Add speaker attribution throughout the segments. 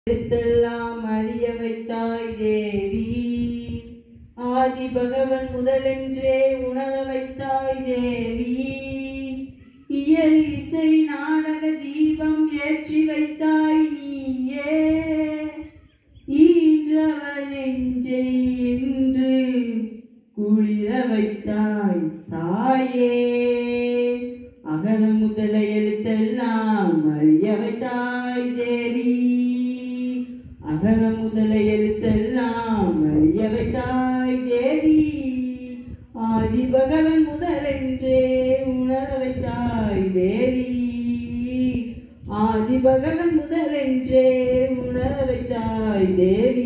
Speaker 1: எழுத்தெல்லாம் அறிய வைத்தாய் தேவி ஆதி பகவன் முதலென்றே உணர வைத்தாய் தேவி இயல் இசை நாடக தீபம் ஏற்றி வைத்தாய் நீயே ஈன்றவன் நெஞ்சை என்று குளிர வைத்தாய் தாயே அகர முதல எழுத்தெல்லாம் அறிய வைத்தாய் தேவி அகர முதல எழுத்தெல்லாம் அறிய வைத்தாய் தேவி ஆதி பகவன் முதலென்றே உணர வைத்தாய் தேவி ஆதி பகவன் முதலென்றே உணர வைத்தாய் தேவி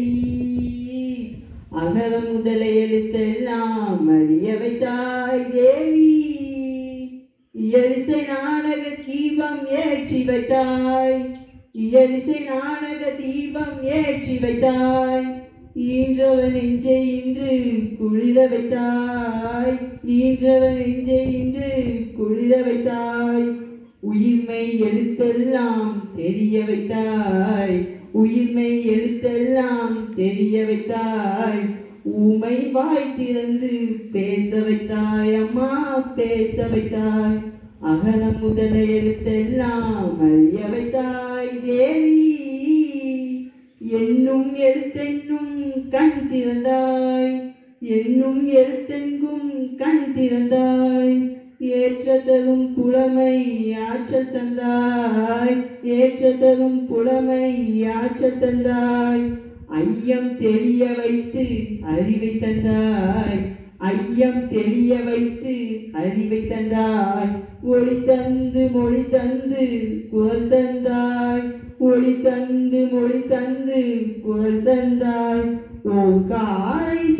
Speaker 1: அகர முதல எழுத்தெல்லாம் அறிய வைத்தாய் தேவி இயலிசை நாடக தீபம் ஏற்றி வைத்தாய் இயலிசை நாடக தீபம் ஏற்றி வைத்தாய் ஈன்றவன் நெஞ்சை இன்று குளிர வைத்தாய் ஈன்றவன் நெஞ்சை இன்று குளிர வைத்தாய் உயிர்மை எழுத்தெல்லாம் தெரிய வைத்தாய் உயிர்மை எழுத்தெல்லாம் தெரிய வைத்தாய் ஊமை வாய் திறந்து பேச வைத்தாய் அம்மா பேச வைத்தாய் அகலம் முதல எழுத்தெல்லாம் அறிய வைத்தாய் தேவி என்னும் எழுத்தென்னும் கண் திறந்தாய் என்னும் எழுத்தெங்கும் கண் திறந்தாய் ஏற்றதரும் புலமை ஆற்றல் தந்தாய் ஏற்றதரும் புலமை ஆற்றல் தந்தாய் ஐயம் தெரிய வைத்து அறிவை தந்தாய் ஐயம் தெரிய வைத்து அறிவை தந்தாய் ஒளி தந்து மொழி தந்து குரல் தந்தாய் ஒளி தந்து மொழி தந்து குரல் தந்தாய் ஓங்காரை